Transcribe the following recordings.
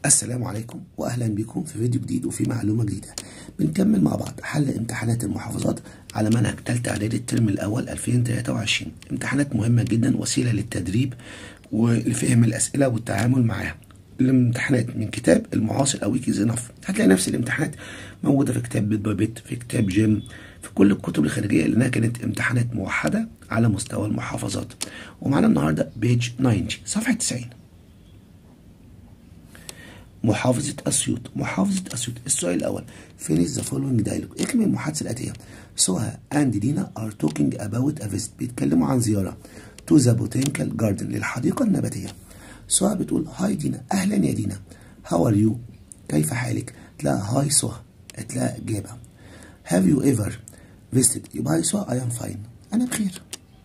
السلام عليكم واهلا بكم في فيديو جديد وفي معلومه جديده بنكمل مع بعض حل امتحانات المحافظات على منهج ثالثه اعدادي الترم الاول 2023 امتحانات مهمه جدا وسيله للتدريب ولفهم الاسئله والتعامل معاها الامتحانات من كتاب المعاصر او ويكيز انف هتلاقي نفس الامتحانات موجوده في كتاب بيت باي بيت في كتاب جيم في كل الكتب الخارجيه لانها كانت امتحانات موحده على مستوى المحافظات ومعانا النهارده بيج 90 صفحه 90 محافظة أسيوط محافظة أسيوط السؤال الأول finish the following dialogue اكمل المحادثة الآتية سوها and دينا are talking about a visit بيتكلموا عن زيارة to the botanical garden للحديقة النباتية سوها بتقول هاي دينا أهلا يا دينا how are you كيف حالك تلاقي هاي سوها تلاقي إجابة have you ever visited يبقى هاي سوها I am fine أنا بخير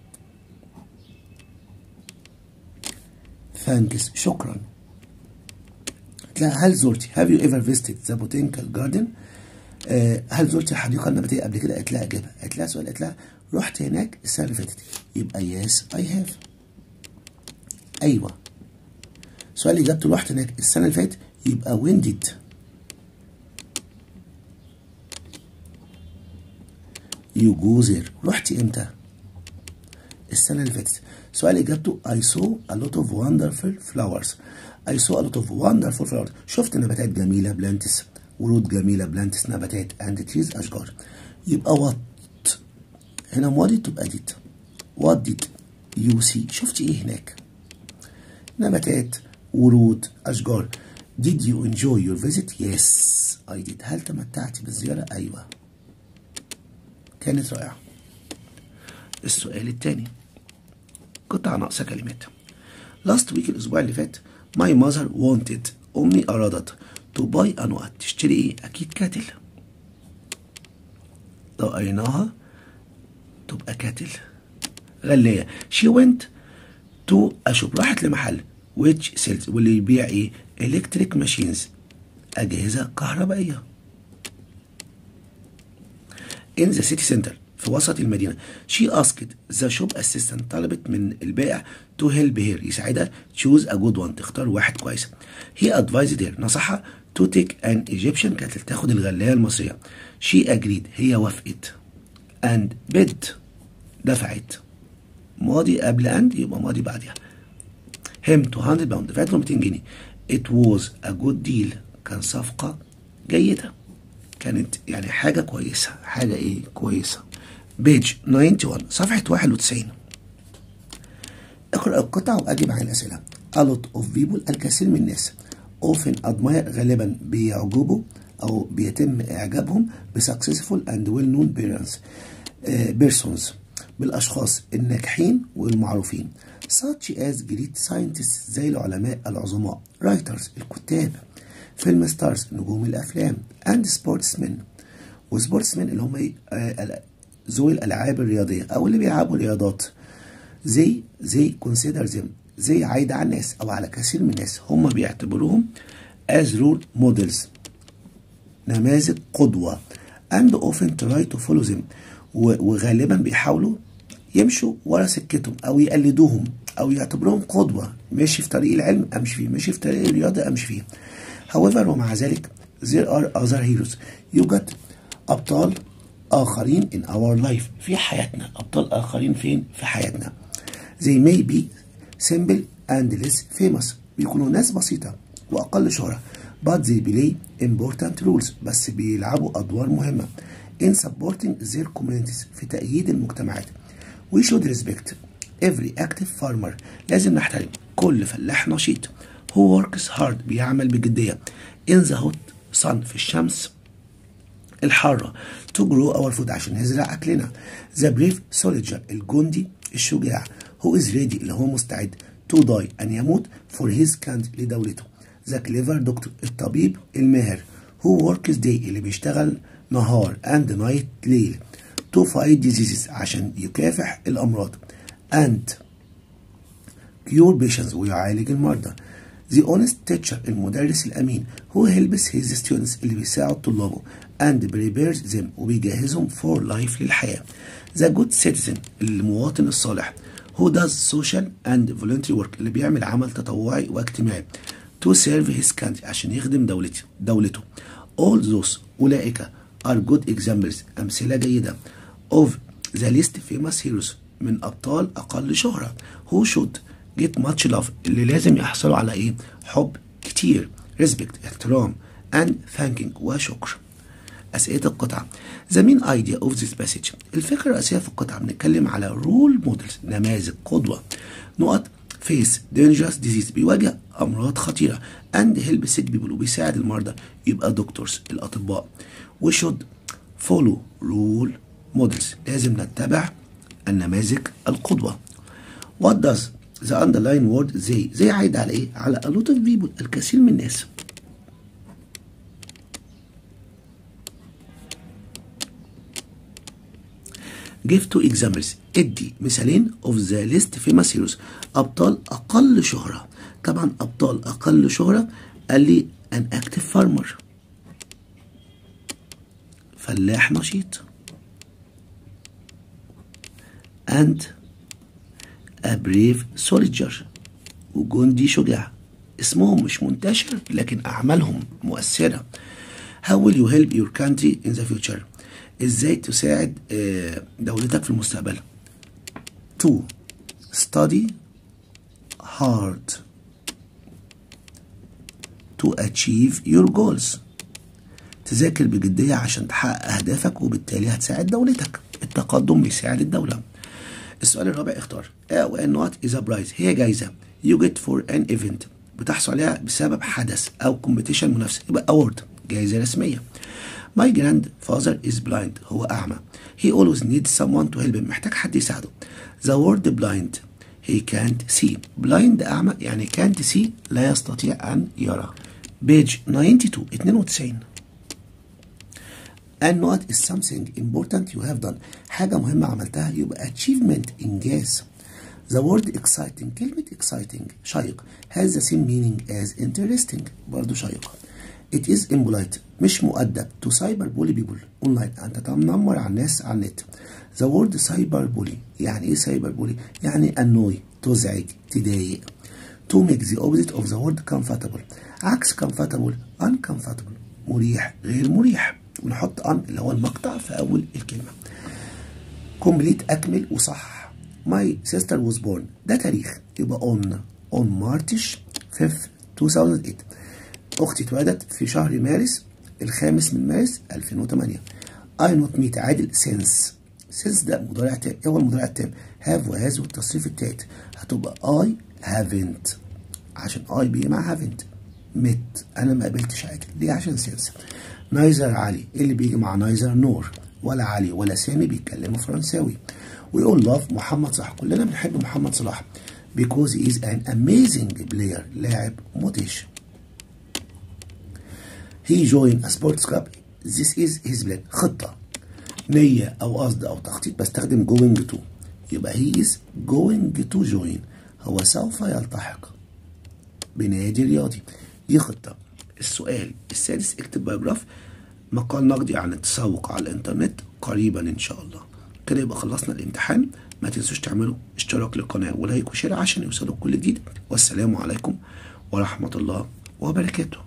thanks شكرا تلاقي هل زرتي have you ever visited the botanical garden آه هل زرتي الحديقة النباتية قبل كده هتلاقي إجابة هتلاقي سؤال هتلاقي رحت هناك السنة اللي فاتت يبقى yes I have أيوه سؤال إجابته رحت هناك السنة اللي فاتت يبقى when did you go there رحتي إمتى السنة اللي فاتت سؤال إجابته I saw a lot of wonderful flowers I saw a lot of wonderful flowers شفت نباتات جميلة بلانتس ورود جميلة بلانتس نباتات and trees أشجار يبقى what هنا ماضي تبقى did what did you see شفت إيه هناك نباتات ورود أشجار did you enjoy your visit yes I did هل تمتعت بالزيارة أيوة كانت رائعة السؤال الثاني قطع ناقصة كلمات last week الأسبوع اللي فات my mother wanted أمي أرادت to buy a what تشتري إيه أكيد كاتل لو قريناها تبقى كاتل غلية she went to a shop راحت لمحل which sells واللي يبيع إيه electric machines أجهزة كهربائية in the city center في وسط المدينة she asked the shop assistant طلبت من البائع to help her يساعدها choose a good one تختار واحد كويس he advised her نصحها to take an Egyptian كانت تاخد الغلاية المصرية she agreed هي وافقت and bid دفعت ماضي قبل and يبقى ماضي بعدها him 200 باوند دفعت له 200 جنيه it was a good deal كان صفقة جيدة كانت يعني حاجة كويسة حاجة ايه كويسة بيج 91 صفحة 91 اقرأ القطع وأجب عن الأسئلة A lot of people الكثير من الناس often admire غالبا بيعجبوا أو بيتم إعجابهم ب successful and well known parents uh, persons بالأشخاص الناجحين والمعروفين such as great scientists زي العلماء العظماء writers الكتاب فيلم ستارز نجوم الأفلام and sportsmen وسبورتسمن اللي هم آه ذوي الألعاب الرياضية أو اللي بيلعبوا رياضات زي زي consider them زي عايدة على الناس أو على كثير من الناس هم بيعتبروهم as role models نماذج قدوة and often try to follow them وغالبا بيحاولوا يمشوا ورا سكتهم أو يقلدوهم أو يعتبروهم قدوة ماشي في طريق العلم أمشي فيه ماشي في طريق الرياضة أمشي فيه however ومع ذلك there are other heroes يوجد أبطال آخرين in our life في حياتنا أبطال آخرين فين في حياتنا they may be simple and less famous بيكونوا ناس بسيطة وأقل شهرة but they play important roles بس بيلعبوا أدوار مهمة in supporting their communities في تأييد المجتمعات we should respect every active farmer لازم نحترم كل فلاح نشيط who works hard بيعمل بجدية in the hot sun في الشمس الحارة to grow our food عشان نزرع أكلنا the brave soldier الجندي الشجاع who is ready اللي هو مستعد to die أن يموت for his country لدولته the clever doctor الطبيب الماهر who works day اللي بيشتغل نهار and night ليل to fight diseases عشان يكافح الأمراض and cure patients ويعالج المرضى The honest teacher المدرس الأمين who helps his students اللي بيساعد طلابه and prepares them وبيجهزهم for life للحياة. The good citizen المواطن الصالح who does social and voluntary work اللي بيعمل عمل تطوعي واجتماعي to to serve his country عشان يخدم دولته دولته all those أولئك are good examples أمثلة جيدة of the least famous heroes من أبطال أقل شهرة who should get much love اللي لازم يحصلوا على إيه حب كتير respect احترام and thanking وشكر أسئلة القطعة The main idea of this passage الفكرة الرئيسية في القطعة بنتكلم على role models نماذج قدوة نقط face dangerous disease بيواجه أمراض خطيرة and help sick people وبيساعد المرضى يبقى doctors الأطباء we should follow role models لازم نتبع النماذج القدوة what does the underlying word زي زي عايد على ايه على a lot of people الكثير من الناس give two examples ادي مثالين of the least famous heroes ابطال اقل شهرة طبعا ابطال اقل شهرة قال لي an active farmer فلاح نشيط and a brave soldier وجندي شجاع اسمهم مش منتشر لكن أعمالهم مؤثرة How will you help your country in the future ازاي تساعد دولتك في المستقبل to study hard to achieve your goals تذاكر بجدية عشان تحقق أهدافك وبالتالي هتساعد دولتك التقدم بيساعد الدولة السؤال الرابع اختار A and what is a prize هي جايزة you get for an event بتحصل عليها بسبب حدث أو competition منافسة يبقى award جايزة رسمية My grandfather is blind هو أعمى He always needs someone to help him محتاج حد يساعده The word blind he can't see blind أعمى يعني can't see لا يستطيع أن يرى page 92 92 and what is something important you have done حاجة مهمة عملتها يبقى achievement إنجاز The word exciting كلمة exciting شيق has the same meaning as interesting برضو شيق It is impolite مش مؤدب to cyber bully people online أنت تنمر على الناس على النت The word cyber bully يعني إيه cyber bully يعني annoy تزعج تضايق to make the opposite of the word comfortable عكس comfortable uncomfortable مريح غير مريح ونحط ان اللي هو المقطع في اول الكلمه كومبليت اكمل وصح ماي سيستر was born ده تاريخ يبقى on on March 5 2008 اختي اتولدت في شهر مارس الخامس من مارس 2008 I not meet عادل since since ده مضارع تام ايه هو المضارع التام have وهاز والتصريف التالت هتبقى I haven't عشان I بيجي مع haven't met انا ما قابلتش عادل ليه عشان since نايزر علي اللي بيجي مع نايزر نور ولا علي ولا سامي بيتكلموا فرنساوي ويقول لاف محمد صلاح كلنا بنحب محمد صلاح because he is an amazing player لاعب مدهش he joined a sports club this is his plan خطة نية أو قصد أو تخطيط بستخدم going to يبقى he is going to join هو سوف يلتحق بنادي رياضي دي خطة السؤال السادس اكتب بايوجراف مقال نقدي عن التسوق على الانترنت قريبا ان شاء الله كده يبقى خلصنا الامتحان ما تنسوش تعملوا اشتراك للقناة ولايك وشير عشان يوصلوا كل جديد والسلام عليكم ورحمة الله وبركاته